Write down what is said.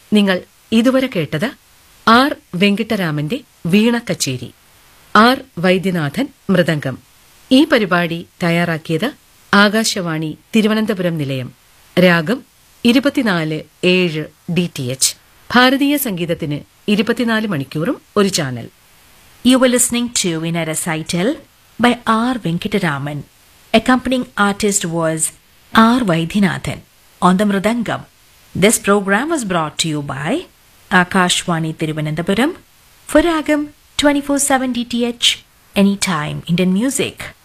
നിങ്ങൾ ഇതുവരെ കേട്ടത് ആർ വെങ്കിട്ടരാമന്റെ വീണ കച്ചേരി ആർ വൈദ്യനാഥൻ മൃദംഗം ഈ പരിപാടി തയ്യാറാക്കിയത് ആകാശവാണി തിരുവനന്തപുരം നിലയം രാഗം ഇരുപത്തിനാല് ഏഴ് ഡി ടി എച്ച് ഭാരതീയ സംഗീതത്തിന് ഇരുപത്തിനാല് മണിക്കൂറും ഒരു channel You were listening to in a recital by R. Venkataraman. Accompanying artist was R. Vaidhinathan on the Mridangam. This program was brought to you by Akashwani Tiruvananthapuram for Ragam 24-7 DTH Anytime Indian Music.